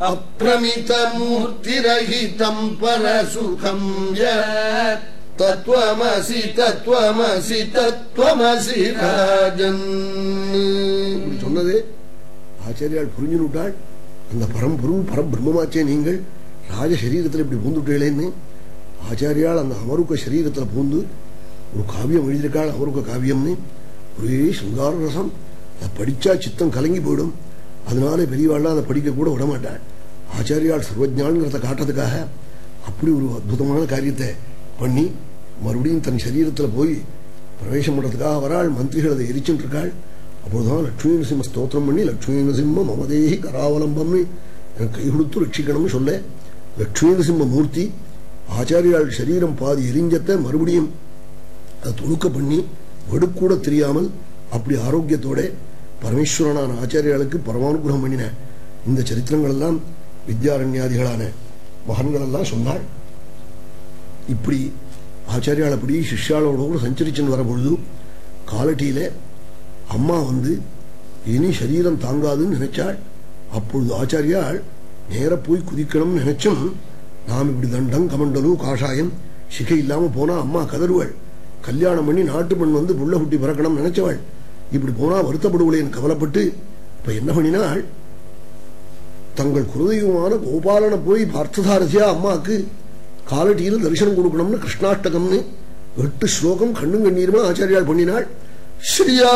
அப்பிரமிதமூர்த்திரகிதம் பரசுகம் யத் தத்துவமசி தத்துவமசி தத்துவமசி ராஜன் இப்படி சொன்னது ஆச்சாரியால் புரிஞ்சு விட்டாள் அந்த பரம்பொருள் பரபிரம்மமாச்சே நீங்கள் ராஜ சரீரத்தில் இப்படி பூந்துட்டேளேன்னு ஆச்சாரியால் அந்த அமருக்க சரீரத்தில் பூந்து ஒரு காவியம் எழுதியிருக்காள் அமருக்க காவியம்னு ஒரே சுங்கார ரசம் அதை படிச்சா சித்தம் கலங்கி போயிடும் அதனால பெரியவாள்லாம் அதை படிக்க கூட விட மாட்டாள் ஆச்சாரியால் சர்வஜான்கிறத காட்டுறதுக்காக அப்படி ஒரு அற்புதமான காரியத்தை பண்ணி மறுபடியும் தன் சரீரத்தில் போய் பிரவேசம் பண்றதுக்காக வராள் மந்திரிகள் அதை எரிச்சுட்டு இருக்காள் அப்போதுதான் லட்சுமி நரசிம்ம ஸ்தோத்திரம் பண்ணி லட்சுமி நரசிம்ம மமதேகி கராவலம்பம்னு எனக்கு கை கொடுத்து ரட்சிக்கணும்னு சொல்ல லட்சுமி நரசிம்ம மூர்த்தி ஆச்சாரியாள் சரீரம் பாதி எரிஞ்சத்தை மறுபடியும் அதை துணுக்க பண்ணி வெடுக்கூட தெரியாமல் அப்படி ஆரோக்கியத்தோட பரமேஸ்வரனான ஆச்சாரியாளுக்கு பரமானுகிரகம் பண்ணின இந்த சரித்திரங்கள் எல்லாம் வித்யாரண்யாதிகளான மகன்கள் எல்லாம் சொன்னாள் இப்படி ஆச்சாரியால் அப்படி சிஷ்யாளோட கூட சஞ்சரிச்சுன்னு வரும்பொழுது காலட்டியில அம்மா வந்து இனி சரீரம் தாங்காதுன்னு நினைச்சாள் அப்பொழுது ஆச்சாரியால் நேர போய் குதிக்கணும்னு நினைச்சும் நாம் இப்படி தண்டம் கமண்டலும் காஷாயம் சிகை இல்லாம போனா அம்மா கதறுவாள் கல்யாணம் பண்ணி நாட்டு பெண் வந்து புள்ள குட்டி பிறக்கணும்னு நினைச்சவாள் இப்படி போனா வருத்தப்படுவளேன்னு கவலைப்பட்டு இப்ப என்ன பண்ணினாள் தங்கள் குலதெய்வமான கோபாலனை போய் பார்த்ததாரதியா அம்மாக்கு காலட்டியில தரிசனம் கொடுக்கணும்னு கிருஷ்ணாஷ்டகம்னு எட்டு ஸ்லோகம் கண்ணும் கண்ணீருமா ஆச்சாரியால் பண்ணினாள் ஸ்ரீயா